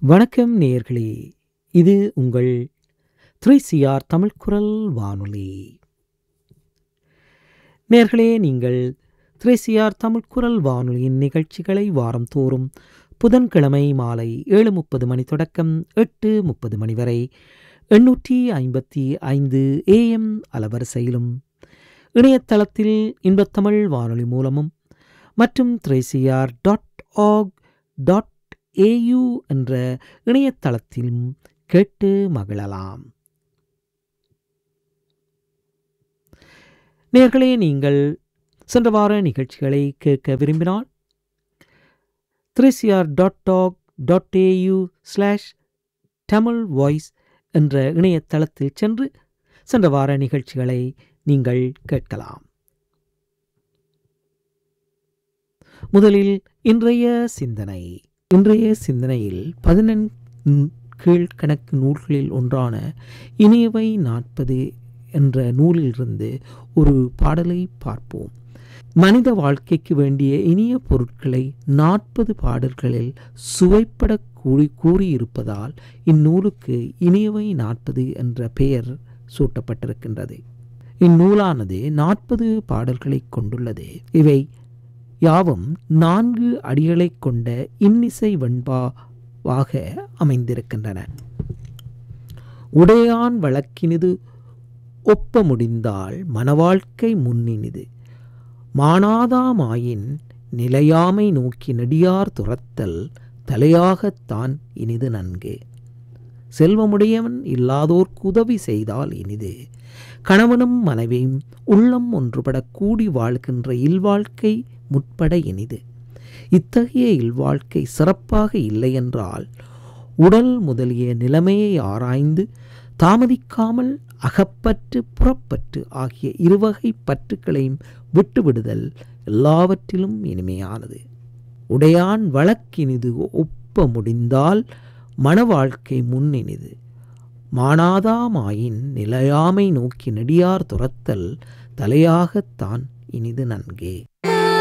வணக்கம் நேயர்களே இது உங்கள் த்ரீ சிஆர் தமிழ் குரல் வானொலி நேயர்களே நீங்கள் த்ரீ சிஆர் தமிழ் குரல் வானொலியின் நிகழ்ச்சிகளை வாரந்தோறும் புதன்கிழமை மாலை ஏழு முப்பது மணி தொடக்கம் எட்டு முப்பது மணி வரை எண்ணூற்றி ஐம்பத்தி ஐந்து ஏஎம் அலவரிசையிலும் இணையதளத்தில் இன்பத்தமிழ் வானொலி மூலமும் மற்றும் three C R dot org dot A U என்ற இணையதளத்திலும் கேட்டு மகிழலாம் நேர்களே நீங்கள் சென்ற வார நிகழ்ச்சிகளை கேட்க விரும்பினால் three C R dot org dot A U slash Tamil voice என்ற இணையதளத்தில் சென்று சென்ற வார நிகழ்ச்சிகளை நீங்கள் கேட்கலாம் முதலில் இன்றைய சிந்தனை இன்றைய சிந்தனையில் பதினெண் கீழ்கணக்கு நூல்களில் ஒன்றான இனியவை நாற்பது என்ற நூலிலிருந்து ஒரு பாடலை பார்ப்போம் மனித வாழ்க்கைக்கு வேண்டிய இனிய பொருட்களை நாற்பது பாடல்களில் சுவைப்பட கூறி கூறியிருப்பதால் இந்நூலுக்கு இனியவை நாற்பது என்ற பெயர் சூட்டப்பட்டிருக்கின்றது இந்நூலானது நாற்பது பாடல்களை கொண்டுள்ளது இவை யாவும் நான்கு அடிகளை கொண்ட இன்னிசை வெண்பாவாக அமைந்திருக்கின்றன உடையான் வழக்கினிது ஒப்ப முடிந்தால் மனவாழ்க்கை முன்னினிது மானாதாமாயின் நிலையாமை நோக்கி நெடியார் துரத்தல் தலையாகத்தான் இனிது நன்கு செல்வமுடையவன் இல்லாதோர்க்கு உதவி செய்தால் இனிது கணவனும் மனைவியும் உள்ளம் ஒன்றுபட கூடி வாழ்கின்ற இல்வாழ்க்கை முற்பட இனிது இத்தகைய இல்வாழ்க்கை சிறப்பாக இல்லையென்றால் உடல் முதலிய நிலைமையை ஆராய்ந்து தாமதிக்காமல் அகப்பற்று புறப்பற்று ஆகிய இருவகை பற்றுக்களையும் விட்டுவிடுதல் எல்லாவற்றிலும் இனிமையானது உடையான் வழக்கினிது ஒப்ப முடிந்தால் மன வாழ்க்கை முன்னினிது மானாதாமாயின் நிலையாமை நோக்கி நெடியார் துரத்தல் தலையாகத்தான் இனிது நன்கே